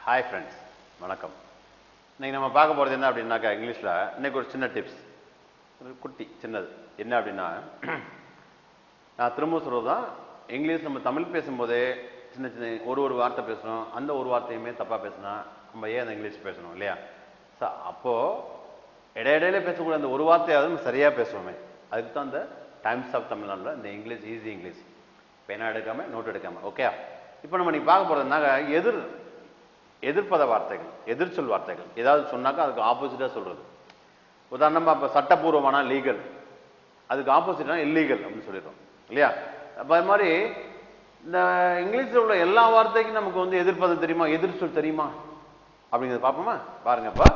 Hi friends வணக்கம் இன்னைக்கு நம்ம பார்க்க போகிறது என்ன அப்படின்னாக்கா இங்கிலீஷில் இன்னைக்கு ஒரு சின்ன டிப்ஸ் ஒரு குட்டி சின்னது என்ன அப்படின்னா நான் திரும்ப சொல்கிறது தான் இங்கிலீஷ் நம்ம தமிழ் பேசும்போதே சின்ன சின்ன ஒரு ஒரு வார்த்தை பேசுகிறோம் அந்த ஒரு வார்த்தையுமே தப்பாக பேசினா நம்ம ஏன் அந்த இங்கிலீஷ் பேசணும் இல்லையா ஸோ அப்போது இடையிடையில பேசக்கூடிய அந்த ஒரு வார்த்தையாவது நம்ம சரியாக பேசுவோமே அதுக்கு தான் இந்த டைம்ஸ் ஆஃப் தமிழ்நாட்டில் இந்த இங்கிலீஷ் ஈஸி இங்கிலீஷ் பேனா எடுக்காமல் நோட் எடுக்காமல் ஓகே இப்போ நம்ம இன்னைக்கு பார்க்க போகிறதுனாக்க எதிர் எதிர்ப்பத வார்த்தைகள் எதிர்ச்சொல் வார்த்தைகள் ஏதாவது சொன்னாக்கா அதுக்கு ஆப்போசிட்டாக சொல்கிறது உதாரணமாக இப்போ சட்டப்பூர்வமான லீகல் அதுக்கு ஆப்போசிட்டான இல்லீகல் அப்படின்னு சொல்லிடுறோம் இல்லையா அப்போ அது மாதிரி இந்த இங்கிலீஷில் உள்ள எல்லா வார்த்தைக்கும் நமக்கு வந்து எதிர்ப்பது தெரியுமா எதிர்ச்சொல் தெரியுமா அப்படிங்கிறத பார்ப்போமா பாருங்க இப்போ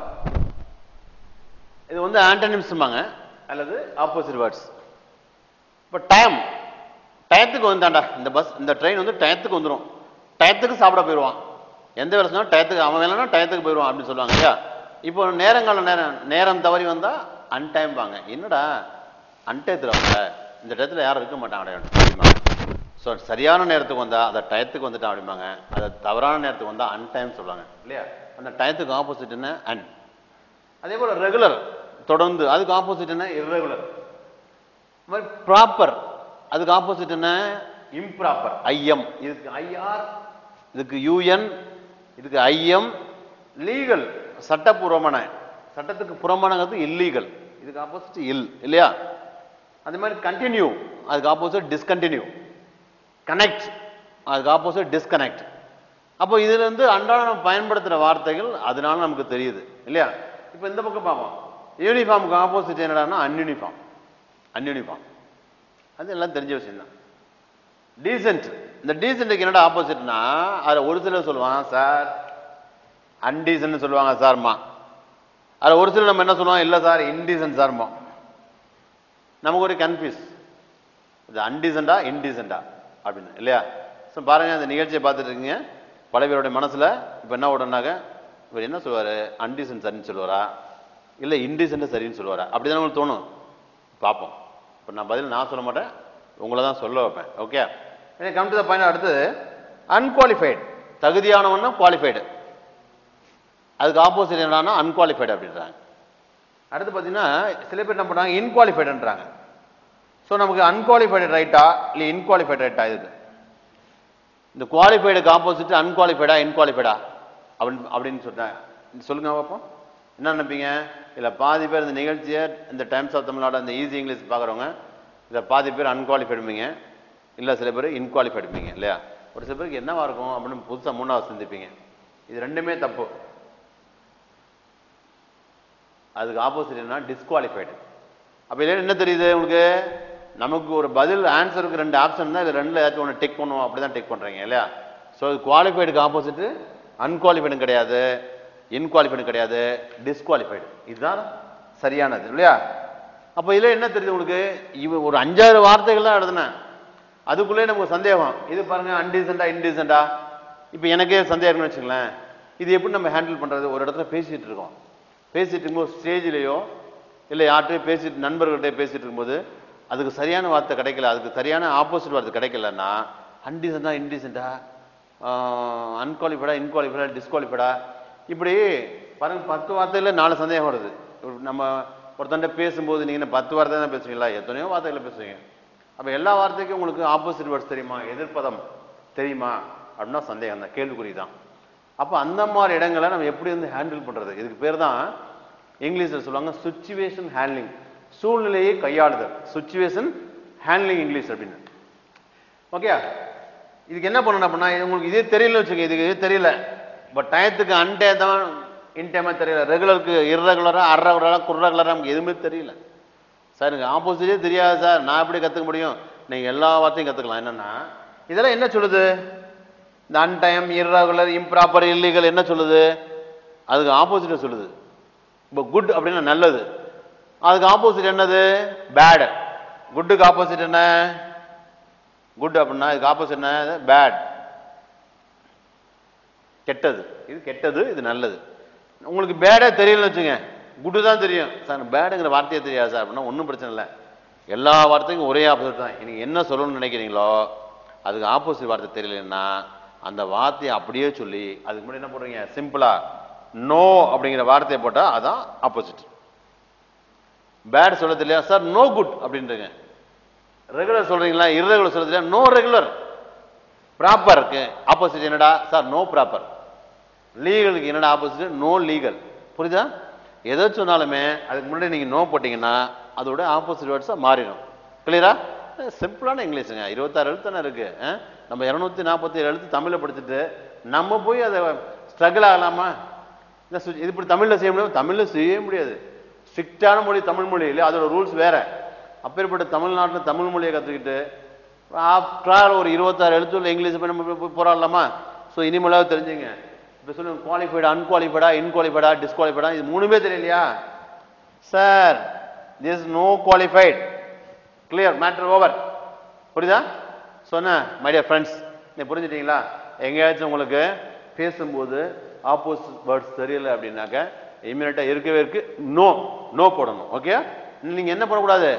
இது வந்து ஆண்டனிம்ஸ்மாங்க அல்லது ஆப்போசிட் வேர்ட்ஸ் இப்போ டைம் டயத்துக்கு வந்தாண்டா இந்த பஸ் இந்த ட்ரெயின் வந்து டயத்துக்கு வந்துடும் டயத்துக்கு சாப்பிட போயிடுவான் எந்த வேலை சொன்னாலும் டயத்துக்கு அவன் வேலைனா டயத்துக்கு போயிடுவான் அப்படின்னு சொல்லுவாங்க இல்லையா இப்போ நேரங்கால நேரம் நேரம் தவறி வந்தா அன்டைம் வாங்க என்னடா அன்டயத்தில் வந்த இந்த டயத்தில் யாரும் இருக்க மாட்டாங்க அப்படிம்பாங்க ஸோ சரியான நேரத்துக்கு வந்தா அதை டயத்துக்கு வந்துட்டான் அப்படிம்பாங்க அதை தவறான நேரத்துக்கு வந்தா அன்டைம் சொல்லுவாங்க இல்லையா அந்த டயத்துக்கு ஆப்போசிட் என்ன அன் அதே போல ரெகுலர் தொடர்ந்து அதுக்கு ஆப்போசிட் என்ன இர்ரெகுலர் மாதிரி ப்ராப்பர் அதுக்கு ஆப்போசிட் என்ன இம்ப்ராப்பர் ஐஎம் இதுக்கு ஐஆர் இதுக்கு யூஎன் இதுக்கு ஐஎம் லீகல் சட்டப்பூர்வமான சட்டத்துக்கு புறமானது இல்லீகல் இதுக்கு ஆப்போசிட் இல் இல்லையா அதே மாதிரி கண்டினியூ அதுக்கு ஆப்போசிட் டிஸ்கண்டினியூ கனெக்ட் அதுக்கு ஆப்போசிட் டிஸ்கனெக்ட் அப்போ இதுல இருந்து அன்றாட நம்ம பயன்படுத்துற வார்த்தைகள் அதனால நமக்கு தெரியுது இல்லையா இப்போ இந்த பக்கம் பார்ப்போம் யூனிஃபார்முக்கு ஆப்போசிட் என்னடான்னா அன்யூனிஃபார்ம் அன்யூனிஃபார்ம் அது எல்லாம் தெரிஞ்ச விஷயம் தான் டீசென்ட் இந்த டீசென்ட்டுக்கு என்னடா ஆப்போசிட்னா அதில் ஒரு சிலர் சொல்லுவான் சார் அன்டீசன்ட் சொல்லுவாங்க சார்மா அதில் ஒரு சிலர் நம்ம என்ன சொல்லுவோம் இல்லை சார் இன்டீசன்ட் சார்மா நமக்கு ஒரு கன்ஃபியூஸ் இது அன்டீசெண்டா இன்டீசெண்டா அப்படின்னு இல்லையா ஸோ பாருங்க இந்த நிகழ்ச்சியை பார்த்துட்டு இருக்கீங்க பல பேருடைய மனசுல இப்போ என்ன ஓடனாக்க இவர் என்ன சொல்லுவாரு அன்டீசென்ட் சரின்னு சொல்லுவாரா இல்லை இன்டீசென்ட் சரின்னு சொல்லுவாரா அப்படிதான் உங்களுக்கு தோணும் பார்ப்போம் இப்போ நான் பதில் நான் சொல்ல மாட்டேன் உங்களை தான் சொல்ல வைப்பேன் okay come to the point அடுத்தது அன்குவாலிஃபைடு தகுதியானவன்னா குவாலிஃபைடு அதுக்கு ஆப்போசிட் என்னன்னா அன்குவாலிஃபைடு அப்படின்றாங்க அடுத்து பார்த்தீங்கன்னா சில பேர் என்ன பண்ணுறாங்க இன்குவாலிஃபைடுன்றாங்க ஸோ நமக்கு அன்குவாலிஃபைடு ரைட்டா இல்லை இன்குவாலிஃபைடு ரைட்டா இது இந்த குவாலிஃபைடுக்கு ஆப்போசிட் அன்குவாலிஃபைடா இன்குவாலிஃபைடா அப்படின்னு அப்படின்னு சொல்றேன் சொல்லுங்க பார்ப்போம் என்ன நினைப்பீங்க இல்லை பாதி பேர் இந்த நிகழ்ச்சியை இந்த டைம்ஸ் ஆஃப் தமிழ்நாடு இந்த ஈஸி இங்கிலீஷ் பார்க்குறவங்க இதில் பாதி பேர் அன்குவாலிஃபைடுப்பீங்க இல்லை சில பேர் இன்குவாலிஃபைடுப்பீங்க இல்லையா ஒரு சில பேருக்கு என்னவா இருக்கும் அப்படின்னு புதுசாக மூணாவது சிந்திப்பீங்க இது ரெண்டுமே தப்பு அதுக்கு ஆப்போசிட் என்ன டிஸ்குவாலிஃபைடு அப்போ இதில் என்ன தெரியுது உங்களுக்கு நமக்கு ஒரு பதில் ஆன்சருக்கு ரெண்டு ஆப்ஷன் தான் இது ரெண்டில் ஏதாச்சும் ஒன்று டிக் பண்ணுவோம் அப்படி தான் டிக் பண்ணுறீங்க இல்லையா ஸோ இது குவாலிஃபைடுக்கு ஆப்போசிட் அன்குவாலிஃபைடும் கிடையாது இன்குவாலிஃபைடும் கிடையாது டிஸ்குவாலிஃபைடு இதுதான் சரியானது இல்லையா அப்போ இதில் என்ன தெரியுது உங்களுக்கு இவ ஒரு அஞ்சாறு வார்த்தைகள் தான் எழுதுனேன் அதுக்குள்ளே நமக்கு சந்தேகம் இது பாருங்க அன்டீசெண்டா இன்டீசெண்டா இப்போ எனக்கே சந்தேகம் இருக்குன்னு வச்சுங்களேன் இது எப்படி நம்ம ஹேண்டில் பண்ணுறது ஒரு இடத்துல பேசிகிட்டு இருக்கோம் பேசிட்டு இருக்கும்போது ஸ்டேஜ்லேயோ இல்லை யார்கிட்டயோ பேசிட்டு நண்பர்கள்ட்ட பேசிட்டு இருக்கும்போது அதுக்கு சரியான வார்த்தை கிடைக்கல அதுக்கு சரியான ஆப்போசிட் வார்த்தை கிடைக்கலன்னா அன்டீசெண்டா இன்டீசெண்டா அன்குவாலிஃபைடா இன்குவாலிஃபைடா டிஸ்குவாலிஃபைடா இப்படி பாருங்க பத்து வார்த்தையில நாலு சந்தேகம் வருது நம்ம ஒருத்தன்ட்ட பேசும்போது நீங்க என்ன பத்து வார்த்தை தான் பேசுவீங்களா எத்தனையோ வார்த்தைகளை பேசுவீங்க அப்போ எல்லா வார்த்தைக்கும் உங்களுக்கு ஆப்போசிட் வேர்ட்ஸ் தெரியுமா எதிர்ப்பதம் தெரியுமா அப்படின்னா சந்தேகம் தான் கேள்விக்குறி தான் அப்போ அந்த மாதிரி இடங்களை நம்ம எப்படி வந்து ஹேண்டில் பண்றது இதுக்கு பேர் தான் இங்கிலீஷில் சொல்லுவாங்க சுச்சுவேஷன் ஹேண்ட்லிங் சூழ்நிலையை கையாளுதல் சுச்சுவேஷன் ஹேண்ட்லிங் இங்கிலீஷ் அப்படின்னு ஓகே இதுக்கு என்ன பண்ணணும் அப்படின்னா உங்களுக்கு இதே தெரியல வச்சுக்கோங்க இதுக்கு இது தெரியல பட் டயத்துக்கு அன்டே தான் இன்டைமா தெரியல ரெகுலருக்கு இர்ரெகுலரா அர்ரெகுலரா குர்ரெகுலரா நமக்கு எதுவுமே தெரியல சார் எனக்கு ஆப்போசிட்டே தெரியாது சார் நான் எப்படி கற்றுக்க முடியும் நீங்கள் எல்லா வார்த்தையும் கற்றுக்கலாம் என்னன்னா இதெல்லாம் என்ன சொல்லுது இந்த அன்டைம் இர்ரெகுலர் இம்ப்ராப்பர் இல்லீகல் என்ன சொல்லுது அதுக்கு ஆப்போசிட்டை சொல்லுது இப்போ குட் அப்படின்னா நல்லது அதுக்கு ஆப்போசிட் என்னது பேட் குட்டுக்கு ஆப்போசிட் என்ன குட் அப்படின்னா இதுக்கு ஆப்போசிட் என்ன பேட் கெட்டது இது கெட்டது இது நல்லது உங்களுக்கு பேடே தெரியலன்னு வச்சுங்க குட்டு தான் தெரியும் சார் பேடுங்கிற வார்த்தையே தெரியாது சார் அப்படின்னா ஒன்றும் பிரச்சனை இல்லை எல்லா வார்த்தைக்கும் ஒரே ஆப்போசிட் தான் நீங்கள் என்ன சொல்லணும்னு நினைக்கிறீங்களோ அதுக்கு ஆப்போசிட் வார்த்தை தெரியலன்னா அந்த வார்த்தையை அப்படியே சொல்லி அதுக்கு முன்னாடி என்ன போடுறீங்க சிம்பிளா நோ அப்படிங்கிற வார்த்தையை போட்டா அதான் ஆப்போசிட் பேட் சொல்றது இல்லையா சார் நோ குட் அப்படின்றீங்க ரெகுலர் சொல்றீங்களா irregular சொல்றது இல்லையா நோ ரெகுலர் ப்ராப்பர் ஆப்போசிட் என்னடா சார் நோ ப்ராப்பர் லீகலுக்கு என்னடா ஆப்போசிட் நோ லீகல் புரியுதா எதை சொன்னாலுமே அதுக்கு முன்னாடி நீங்க நோ போட்டீங்கன்னா அதோட ஆப்போசிட் வேர்ட்ஸா மாறிடும் கிளியரா சிம்பிளான இங்கிலீஷுங்க இருபத்தாறு எழுத்து தானே இருக்கு ஆ? நம்ம இருநூத்தி நாற்பத்தி ஏழு எழுத்து தமிழ்ல படிச்சுட்டு நம்ம போய் அதை ஸ்ட்ரகிள் ஆகலாமா இல்ல சு- இது இப்படி தமிழ்ல செய்ய முடியும் தமிழ்ல செய்ய முடியாது ஸ்ட்ரிக்டான மொழி தமிழ் மொழி இல்லையா அதோட ரூல்ஸ் வேற அப்பேற்பட்ட தமிழ்நாட்டுல தமிழ் மொழியை கத்துக்கிட்டு ஆஃப்டர் ஒரு இருபத்தாறு எழுத்துல இங்கிலீஷ் போய் நம்ம போய் போய் போராடலாமா ஸோ இனிமேலாவது தெரிஞ்சுங்க இப்போ சொல்லுங்க குவாலிஃபைடா அன்குவாலிஃபைடா இன்குவாலிஃபைடா டிஸ்குவாலிஃபைடா இது மூணுமே தெரியலையா sir this no qualified clear matter over புரியுதா சொன்னேன் மை டியர் ஃப்ரெண்ட்ஸ் நீ புரிஞ்சுட்டீங்களா எங்கேயாச்சும் உங்களுக்கு பேசும்போது ஆப்போசிட் வேர்ட்ஸ் தெரியல அப்படின்னாக்க இமீடியட்டா இருக்கவே இருக்கு நோ நோ போடணும் ஓகே நீங்க என்ன போடக்கூடாது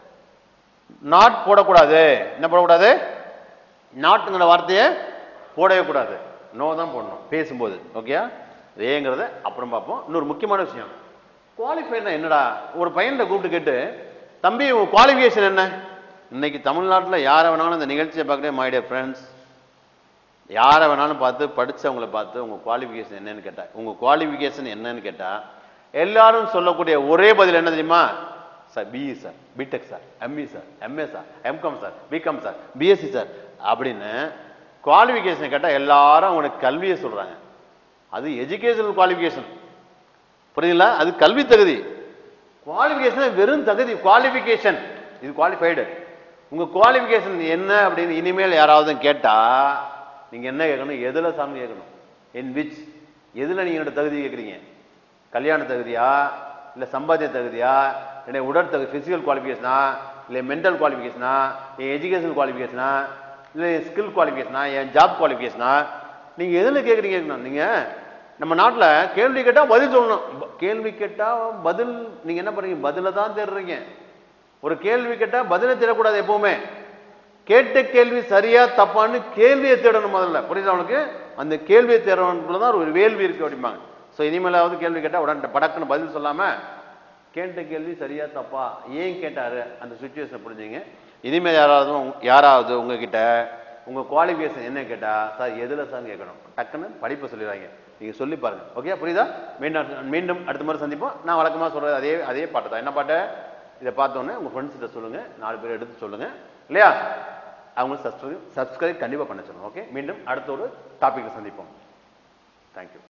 நாட் போடக்கூடாது என்ன போடக்கூடாது நாட்டுங்கிற வார்த்தையை போடவே கூடாது நோ தான் போடணும் பேசும்போது ஓகே ஏங்கிறத அப்புறம் பார்ப்போம் இன்னொரு முக்கியமான விஷயம் குவாலிஃபைனா என்னடா ஒரு பையன்கிட்ட கூப்பிட்டு கேட்டு தம்பி உங்க குவாலிஃபிகேஷன் என்ன இன்னைக்கு தமிழ்நாட்டில் யாரை வேணாலும் இந்த நிகழ்ச்சியை பார்க்கவே மை டியர் ஃப்ரெண்ட்ஸ் யாரை வேணாலும் பார்த்து படிச்சவங்கள பார்த்து உங்க குவாலிஃபிகேஷன் என்னன்னு கேட்டா உங்க குவாலிஃபிகேஷன் என்னன்னு கேட்டா எல்லாரும் சொல்லக்கூடிய ஒரே பதில் என்ன தெரியுமா sir BE sir BTech sir ME sir MA sir MCom sir BCom sir BSc sir அப்படின்னு குவாலிஃபிகேஷன் கேட்டா எல்லாரும் அவங்களுக்கு கல்வியை சொல்றாங்க அது எஜுகேஷனல் குவாலிஃபிகேஷன் புரியுதுங்களா அது கல்வி தகுதி குவாலிஃபிகேஷன் வெறும் தகுதி குவாலிஃபிகேஷன் இது குவாலிஃபைடு உங்க குவாலிஃபிகேஷன் என்ன அப்படின்னு இனிமேல் யாராவது கேட்டா நீங்க என்ன கேட்கணும் எதுல சாமி கேட்கணும் இன் விச் எதுல நீங்க என்னோட தகுதி கேட்குறீங்க கல்யாண தகுதியா இல்ல சம்பாத்திய தகுதியா இல்லை உடல் தகுதி பிசிக்கல் குவாலிஃபிகேஷனா இல்லை மென்டல் குவாலிஃபிகேஷனா என் எஜுகேஷன் குவாலிஃபிகேஷனா இல்லை ஸ்கில் குவாலிஃபிகேஷனா என் ஜாப் குவாலிஃபிகேஷனா நீங்க எதுல கேட்குறீங்க கேட்கணும் நீங்க நம்ம நாட்டுல கேள்வி கேட்டா பதில் சொல்லணும் ப- கேள்வி கேட்டா பதில் நீங்க என்ன பண்றீங்க பதில தான் தேடுறீங்க ஒரு கேள்வி கேட்டா பதிலை தேடக்கூடாது எப்பவுமே கேட்ட கேள்வி சரியா தப்பான்னு கேள்வியை தேடணும் முதல்ல புரியுதா உனக்கு அந்த கேள்வியை தேடணும்ல தான் ஒரு வேள்வி இருக்கு அப்படிம்பாங்க ஸோ இனிமேலாவது கேள்வி கேட்டா உடனே படக்குன்னு பதில் சொல்லாம கேட்ட கேள்வி சரியா தப்பா ஏன் கேட்டாரு அந்த சுச்சுவேஷனை புரிஞ்சுங்க இனிமேல் யாராவது உங்க- யாராவது உங்ககிட்ட உங்க குவாலிஃபிகேஷன் என்ன கேட்டா சார் எதுல சார் கேட்கணும் டக்குன்னு படிப்பை சொல்லிடுறாங்க நீங்க சொல்லி பாருங்க ஓகே புரியுதா மீண்டும் மீண்டும் அடுத்த முறை சந்திப்போம் நான் வழக்கமா சொல்றது அதே அதே பாட்டு தான் என்ன பாட்டு இதை பார்த்தோன்னே உங்க ஃப்ரெண்ட்ஸ் கிட்ட சொல்லுங்க நாலு பேர் எடுத்து சொல்லுங்க இல்லையா அவங்க சப்ஸ்கிரைப் சப்ஸ்கிரைப் கண்டிப்பா பண்ண சொல்லுங்க ஓகே மீண்டும் அடுத்த ஒரு டாபிக் சந்திப்போம் தேங்க்யூ